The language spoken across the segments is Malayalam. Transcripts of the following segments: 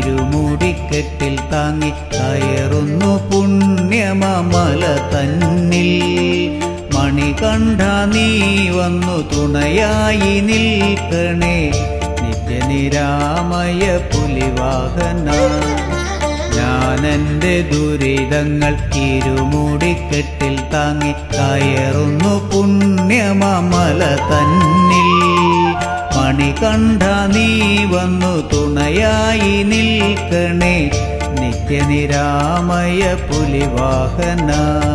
ഇരുമുടിക്കെട്ടിൽ താങ്ങി കയറുന്നു പുണ്യമമല തന്നിൽ മണികണ്ഠ നീ വന്നു തുണയായി നിൽക്കണേ നിത്യനിരാമയ പുലിവാഹന ഞാനെന്റെ ദുരിതങ്ങൾ ഇരുമുടിക്കെട്ടിൽ താങ്ങി കയറുന്നു പുണ്യമമല തന്നിൽ മണികണ്ഠ നീ വന്നു തുണയായി നിൽക്കണേ നിത്യനിരാമയ പുലിവാഹന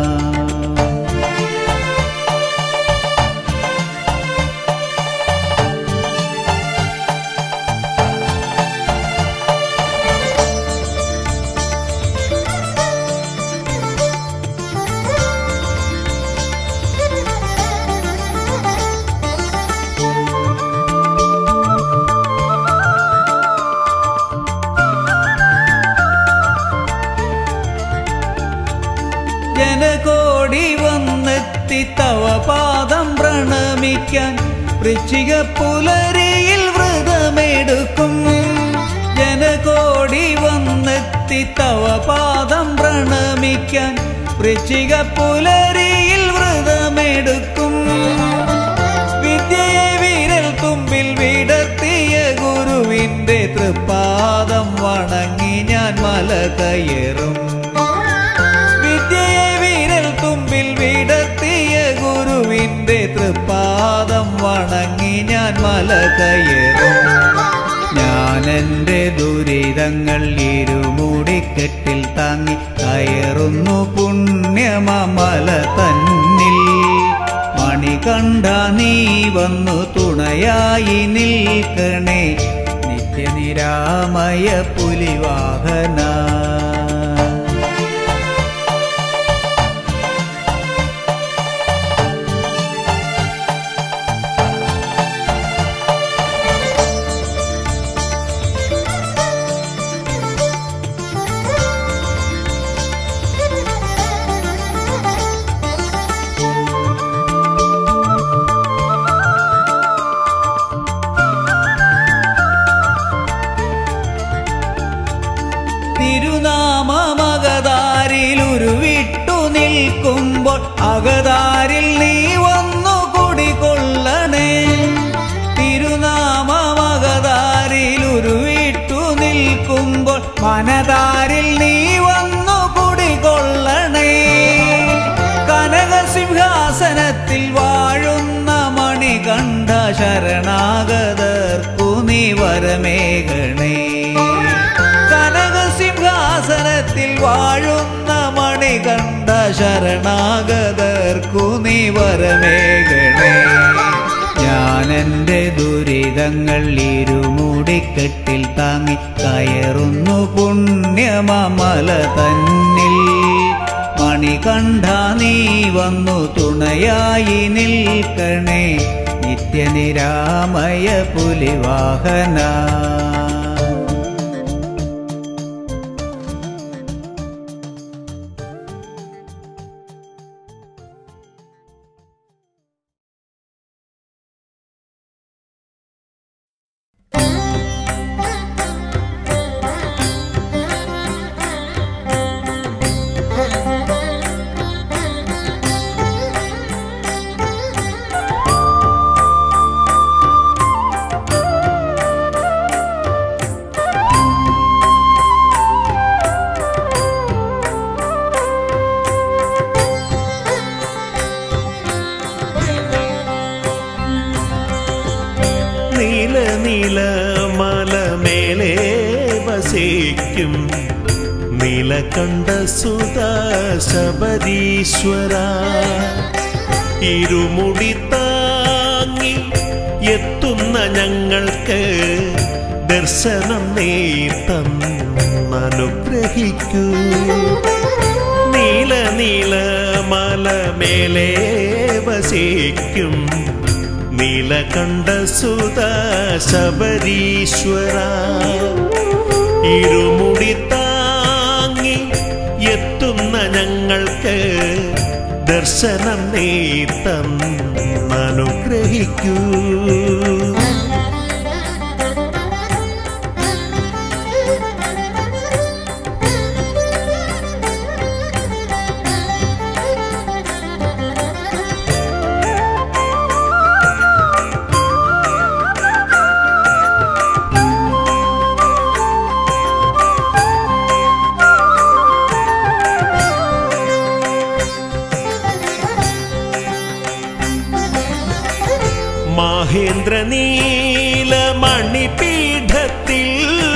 ജനകോടി വന്നെത്തി തവ പാദം പ്രണമിക്കാൻ വൃശ്ചിക പുലരിയിൽ വ്രതമെടുക്കും ജനകോടി വന്നെത്തി തവ പാദം പ്രണമിക്കാൻ വൃശ്ചിക പുലരിയിൽ വ്രതമെടുക്കും വിദ്യയെ വിരൽ തുമ്പിൽ വിടർത്തിയ ഗുരുവിന്റെ തൃപ്പാദം വണങ്ങി ഞാൻ മല കയറും വിദ്യയെ വിരൽ തുമ്പിൽ വിടർത്തിയ ഗുരുവിന്റെ തൃപ്പാദം വണങ്ങി ഞാൻ മല കയറും ഞാൻ എൻ്റെ ദുരിതങ്ങൾ ഇരുമുടിക്കെട്ടിൽ താങ്ങി കയറുന്നു പുണ്യമമല തന്നിൽ മണികണ്ഠ നീ വന്നു തുണയായി നിൽക്കണേ നിത്യനിരാമയ പുലിവാഹന തിരുനാമമകതാരിൽ ഉരുവിട്ടു നിൽക്കുമ്പോൾ അകതാരിൽ നീ വന്നു കുടികൊള്ളണേ തിരുനാമമകതാരിൽ ഉരുവിട്ടു നിൽക്കുമ്പോൾ മനതാരിൽ നീ വന്നു കുടികൊള്ളണേ കനകസിംഹാസനത്തിൽ വാഴുന്ന മണികണ്ഠ ശരണാഗതർക്കു നീ വരമേഘണേ കനകസിംഹാസനത്തിൽ വാഴുന്ന മണികണ്ഠ ശരണാഗതർക്കു നീ വരമേഘണേ ഞാൻ എൻ്റെ ദുരിതങ്ങൾ ഇരുമുടിക്കെട്ടിൽ താങ്ങി കയറുന്നു പുണ്യമമല തന്നിൽ മണികണ്ഠ നീ വന്നു തുണയായി നിൽക്കണേ നിത്യനിരാമയ പുലിവാഹന നീല നീല മലമേലെ വസിക്കും നീലകണ്ഠ സുത ശബരീശ്വര ഇരുമുടി താങ്ങി എത്തുന്ന ഞങ്ങൾക്ക് ദർശനം നീ തന്നനുഗ്രഹിക്കൂ നീല നീല മലമേലെ വസിക്കും നീലകണ്ഠ സുത ശബരീശ്വര ഇരുമുടി താങ്ങി എത്തുന്ന ഞങ്ങൾക്ക് ദർശനം നീ തന്നനുഗ്രഹിക്കൂ Thank you. മഹേന്ദ്ര നീല മണിപീഠത്തിൽ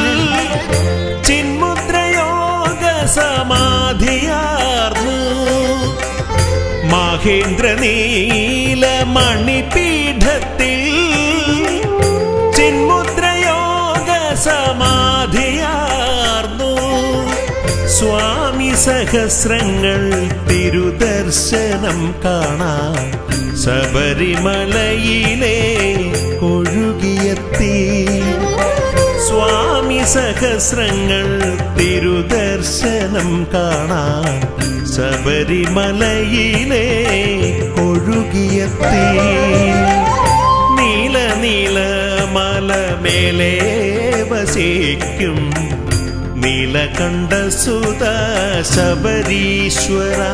ചിന്മുദ്രയോഗ സമാധിയാർന്നു മഹേന്ദ്ര നീല മണിപീഠത്തിൽ ചിന്മുദ്രയോഗ സമാധിയാർന്നു സ്വാമി സഹസ്രങ്ങൾ തിരുദർശനം കാണാൻ ശബരിമലയിലെ കൊഴുകിയെത്തി സ്വാമി സഹസ്രങ്ങൾ തിരുദർശനം കാണാൻ ശബരിമലയിലെ കൊഴുകിയെത്തി നീല നീല മലമേലെ വസിക്കും നീലകണ്ഠ സുത ശബരീശ്വര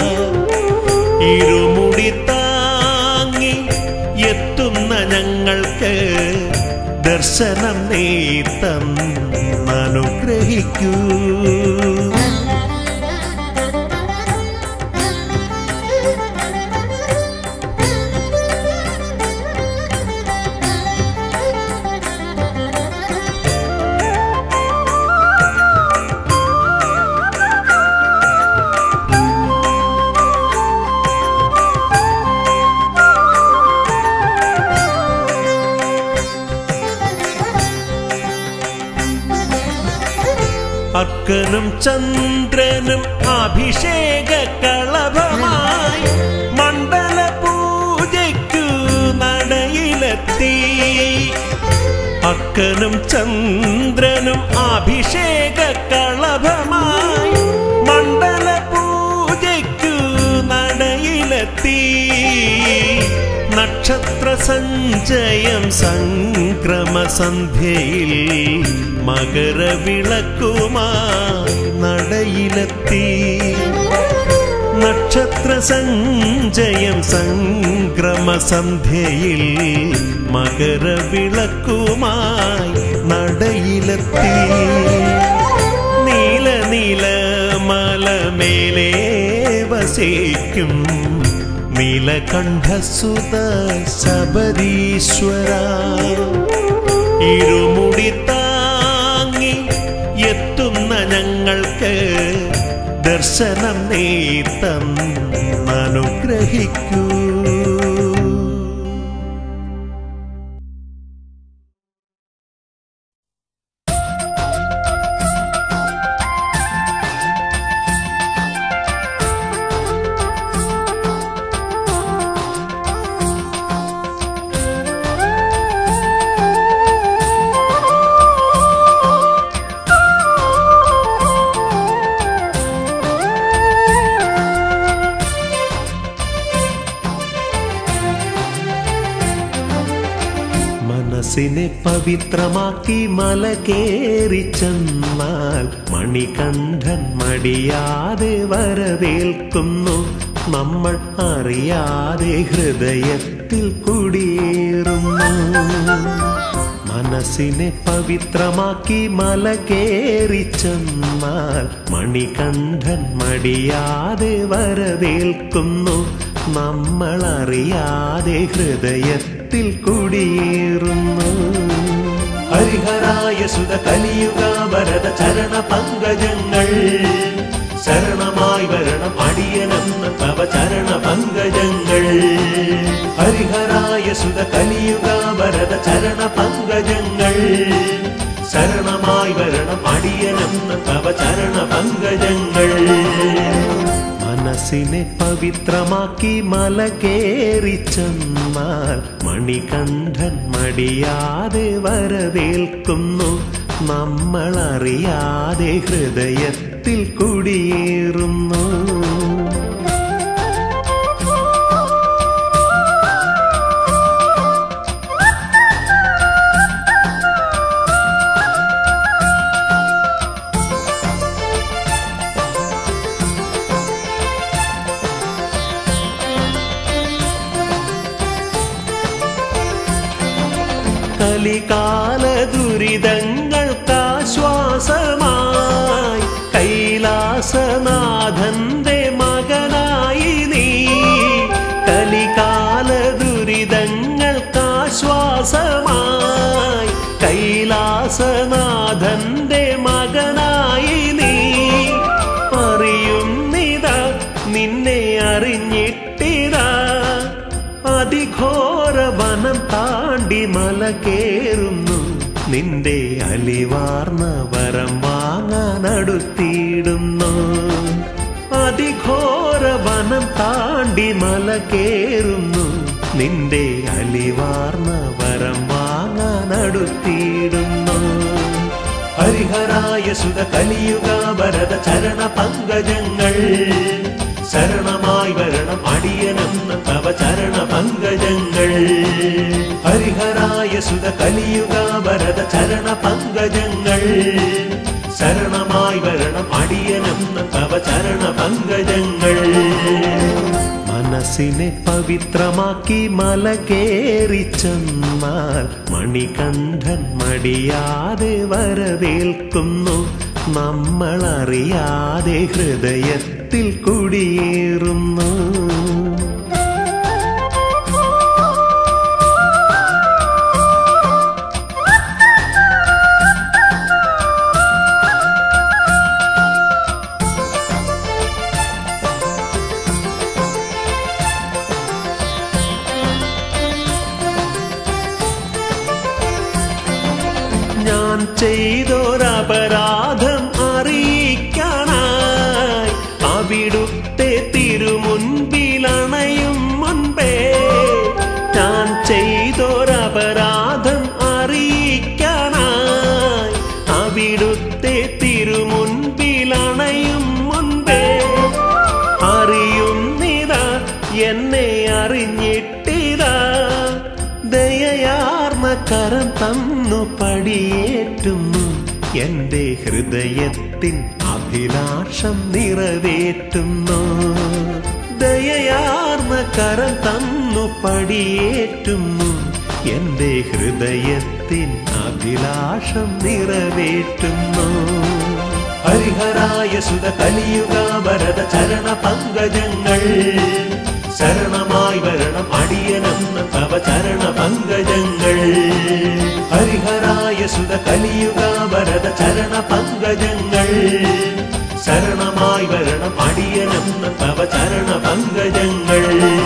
ഇരുമുടി താങ്ങി എത്തുന്ന ഞങ്ങൾക്ക് ദർശനം നീ തന്നനുഗ്രഹിക്കൂ അർക്കനും ചന്ദ്രനും അഭിഷേക കളഭമായി മണ്ഡല പൂജയ്ക്കു നടയിലെത്തി അർക്കനും ചന്ദ്രനും അഭിഷേക കളഭമായി മണ്ഡല പൂജയ്ക്കു നടയിലെത്തി നക്ഷത്ര സഞ്ചയം സംക്രമസന്ധ്യയിൽ മകരവിളക്കുമായി നടയിലെത്തി നക്ഷത്ര സഞ്ചയം സംക്രമസന്ധ്യയിൽ മകരവിളക്കുമായി നടയിലെത്തി നീല നീല മലമേലെ വസിക്കും നീലകണ്ഠസുത ശബരീശ്വര ഇരുമുടി താങ്ങി എത്തുന്ന ഞങ്ങൾക്ക് ദർശനം നീ തന്നനുഗ്രഹിക്കൂ മനസ്സിനെ പവിത്രമാക്കി മല കേറി ചെന്നാൽ മണികണ്ഠൻ മടിയാതെ വരവേൽക്കുന്നു നമ്മൾ അറിയാതെ ഹൃദയത്തിൽ കുടിയേറുന്നു മനസ്സിനെ പവിത്രമാക്കി മല കേറി ചെന്നാൽ മണികണ്ഠൻ മടിയാതെ വരവേൽക്കുന്നു നമ്മൾ അറിയാതെ ഹൃദയത്തിൽ കുടിയേറുന്നു ഹരിഹരായ സുത കലിയുഗ ഭരത ചരണ പങ്കജങ്ങൾ ശരണമായി വരണം അടിയനെന്ന് തവ ചരണ പങ്കജങ്ങൾ ഹരിഹരായ സുത കലിയുഗ ഭരത ചരണ പങ്കജങ്ങൾ ശരണമായി വരണം അടിയനെന്ന് തവ ചരണ പങ്കജങ്ങൾ മനസ്സിനെ പവിത്രമാക്കി മല കേറി ചെന്നാൽ മണികണ്ഠൻ മടിയാതെ വരവേൽക്കുന്നു നമ്മൾ അറിയാതെ ഹൃദയത്തിൽ കുടിയേറുന്നു കലികാല ദുരിതങ്ങൾക്കാശ്വാസമായി കൈലാസനാഥന്റെ മകനായി നീ കലികാല ദുരിതങ്ങൾക്കാശ്വാസമായി മകനായി നീ അറിയുന്നിതാ നിന്നെ അറിഞ്ഞിട്ടിതാ അതിഘോര വനം താണ്ടി മല കേറുന്നു നിന്റെ അലിവാർന്ന വരം വാങ്ങാൻ അടുത്തിടുന്നു അതിഘോര വനം താണ്ടി മല കേറുന്നു നിന്റെ അലിവാർന്ന വരം വാങ്ങാൻ അടുത്തിടുന്നു ഹരിഹരായ സുത കലിയുഗ ഭരത ചരണ പങ്കജങ്ങൾ ശരണമായി വരണം അടിയനെന്ന തവ ചരണ പങ്കജങ്ങൾ ഹരിഹരായ സുത കലിയുഗ ഭരത ചരണ പങ്കജങ്ങൾ ശരണമായി വരണം അടിയനെന്ന തവ ചരണ പങ്കജങ്ങൾ മനസ്സിനെ പവിത്രമാക്കി മല കേറി ചെന്നാൽ മണികണ്ഠൻ മടിയാതെ വരവേൽക്കുന്നു നമ്മളറിയാതെ ഹൃദയത്തിൽ കുടിയേറുന്നു ഞാൻ ചെയ്തൊരപരാധം അറിയിക്കാനായി അവിടുത്തെ തിരുമുൻപിലണയും മുൻപേ ഞാൻ ചെയ്തൊരപരാധം അറിയിക്കാനായി അവിടുത്തെ തിരുമുൻപിലണയും മുൻപേ അറിയുന്നിതാ എന്നെ അറിഞ്ഞിട്ടിതാ ദയയാർന്ന കരം തന്നു പടിയേറ്റുന്നു എന്റെ ഹൃദയത്തിൻ അഭിലാഷം നിറവേറ്റുന്നു ദയയാർന്ന കരം തന്നു പടിയേറ്റുന്നു എന്റെ ഹൃദയത്തിൻ അഭിലാഷം നിറവേറ്റുന്നു ഹരിഹരായ സുത കലിയുഗ ഭരത ചരണ പങ്കജങ്ങൾ ശരണമായി വരണം അടിയനെന്ന തവ ചരണ പങ്കജങ്ങൾ ഹരിഹരായ സുത കലിയുഗ ഭരത ചരണ പങ്കജങ്ങൾ ശരണമായി വരണം അടിയനെന്ന തവ ചരണ പങ്കജങ്ങൾ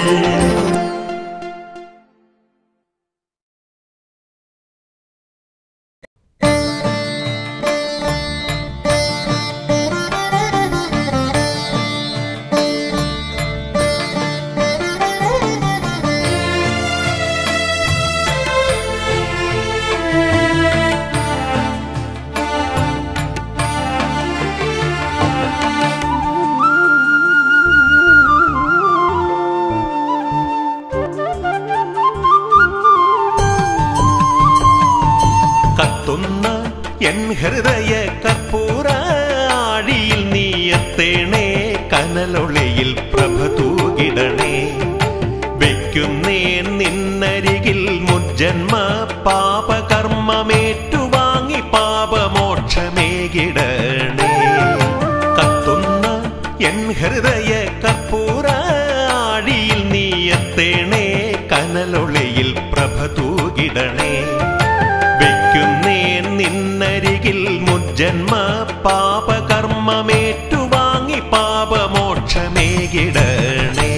കത്തുന്ന എൻ ഹൃദയ കർപ്പൂര ആഴിയിൽ നീയത്തേണേ കനലൊളിയിൽ പ്രഭ തൂകിടണേ വെക്കുന്നേ നിന്നരികിൽ മുജ്ജന്മ പാപകർമ്മമേറ്റുവാങ്ങി പാപമോക്ഷമേകിടണേ കത്തുന്ന എൻ ഹൃദയ കർപ്പൂര ആഴിയിൽ നീയത്തേണേ കനലൊളിയിൽ പ്രഭ തൂകിടണേ വെക്കുന്നേ നിന്നരികിൽ മുജ്ജന്മ പാപകർമ്മമേറ്റുവാങ്ങി പാപമോക്ഷമേകിടണേ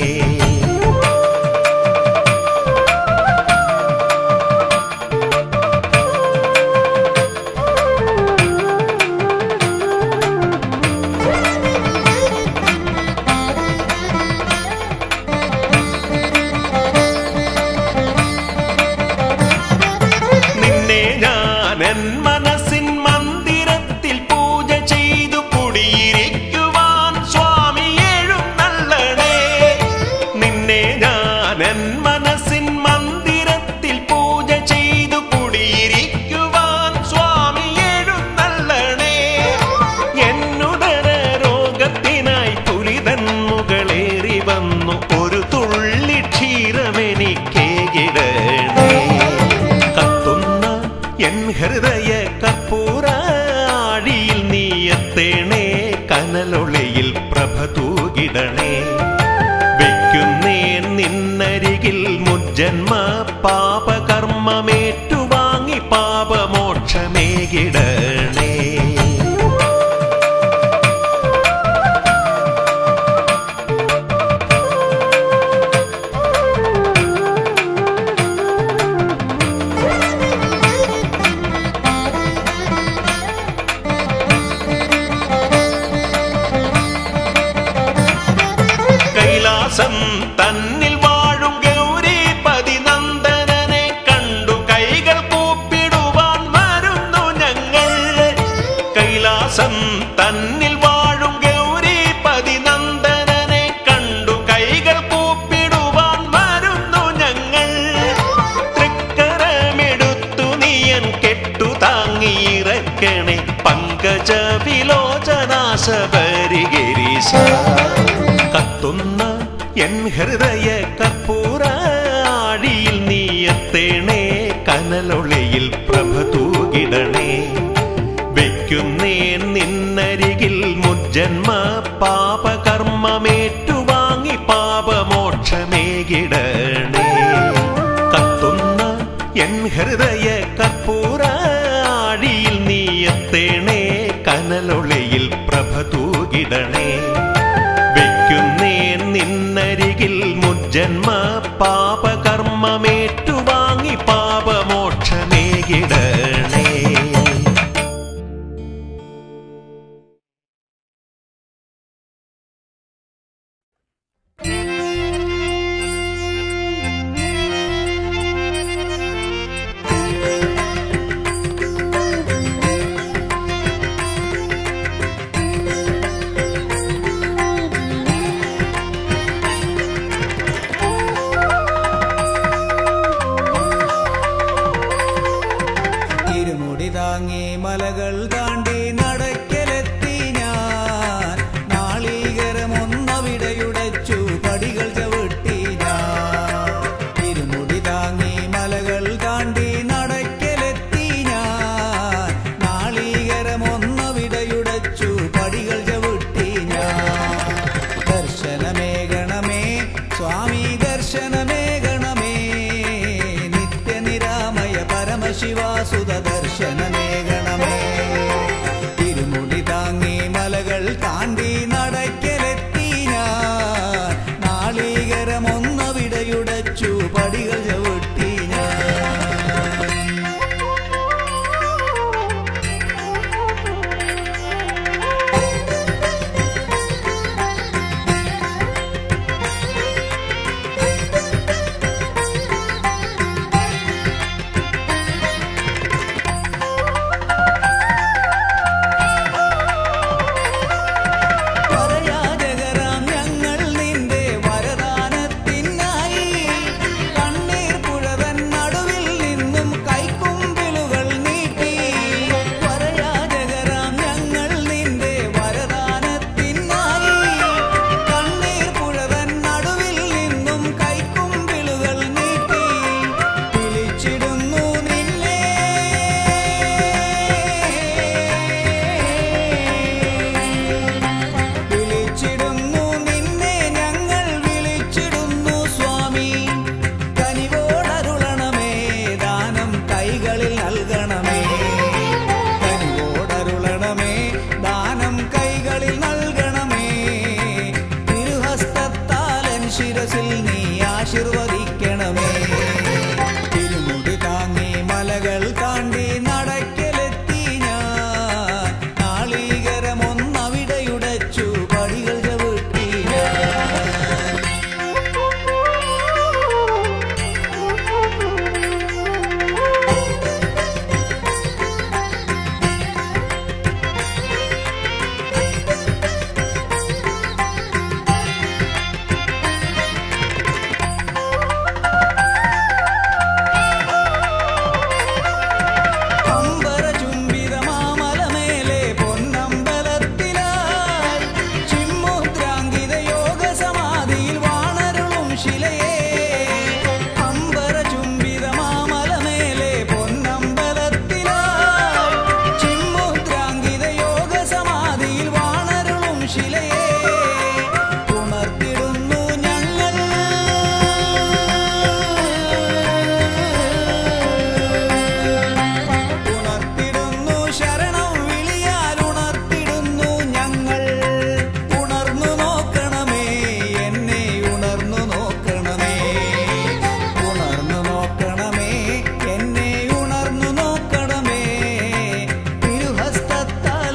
നിന്നെ ഞാൻ എൻ മനസ്സിൻ മന്ദിരത്തിൽ പൂജ ചെയ്തു കുടിയിരിക്കുവാൻ സ്വാമി എഴുന്നള്ളണേ നിന്നെ ഞാൻ എൻ മനസ്സിൻ മന്ദിരത്തിൽ പൂജ ചെയ്തു കുടിയിരിക്കുവാൻ സ്വാമി എഴുന്നള്ളണേ എന്നുടര രോഗത്തിനായി തുലിതൻ മുകളേറി വന്നു ഒരു തുള്ളി ക്ഷീരമെനിക്കേകിടണേ കത്തുന്ന എൻ ഹൃദയ കർപ്പൂര ആഴിയിൽ നീയത്തേണേ കനലൊളിയിൽ പ്രഭ തൂകിടണേ വെക്കുന്നേ നിന്നരികിൽ മുജ്ജന്മ പാപകർമ്മമേറ്റുവാങ്ങി പാപമോക്ഷമേകിടണേ കൈലാസം തന്നിൽ വാഴും ഗൗരീപതി നന്ദനനെ കണ്ടു കൈകൾ കൂപ്പിടുവാൻ വരുന്നു ഞങ്ങൾ കൈലാസം തന്നിൽ വാഴും ഗൗരീപതി നന്ദനനെ കണ്ടു കൈകൾ കൂപ്പിടുവാൻ വരുന്നു ഞങ്ങൾ തൃക്കരമെടുത്തു നീയൻ കെട്ടു താങ്ങിയിറക്കണേ പങ്കജ വിലോചനാശബരിഗിരീശ കത്തുന്ന എൻ ഹൃദയ കർപ്പൂര ആഴിയിൽ നീയത്തേണേ കനലൊളിയിൽ പ്രഭ തൂകിടണേ വെക്കുന്നേ നിന്നരികിൽ മുജ്ജന്മ പാപകർമ്മമേറ്റുവാങ്ങി പാപമോക്ഷമേകിടണേ കത്തുന്ന എൻ ഹൃദയ കർപ്പൂര ആഴിയിൽ നീയത്തേണേ കനലൊളിയിൽ പ്രഭ തൂകിടണേ വെക്കുന്നേ നിന്നരികിൽ മുജ്ജന്മ പാപകർമ്മമേറ്റുവാങ്ങി പാപമോക്ഷമേകിടണേ ഇരുമുടി താങ്ങി മലകൾ താണ്ടി നടക്കലെത്തി ഞാൻ നാളീകരമൊന്നവിടെയുടച്ചു പടികൾ ചവിട്ടി ഞാൻ ഇരുമുടി താങ്ങി മലകൾ താണ്ടി നടക്കലെത്തി ഞാൻ നാളീകരമൊന്നവിടെയുടച്ചു പടികൾ ചവിട്ടി ഞാൻ ദർശനമേകണമേ സ്വാമി ദർശനമേകണമേ നിത്യനിരാമയ പരമശിവാസുത ദർശനമേകണമേ തിരുമുടി താങ്ങി മലകൾ താണ്ടി നടക്കലെത്തി ഞാൻ നാളീകരമൊന്നവിടെയുടച്ചു പടികൾ ചവിട്ടി ഞാൻ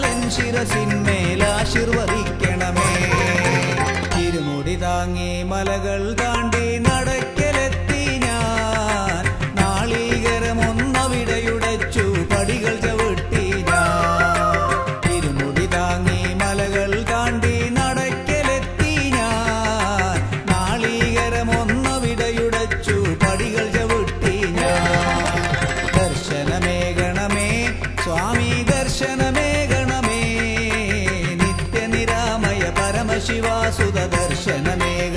ശിരസിന്മേൽ ആശീർവദിക്കണമേ തിരുമുടി താങ്ങി മല പരമശിവാസുത ദർശനമേക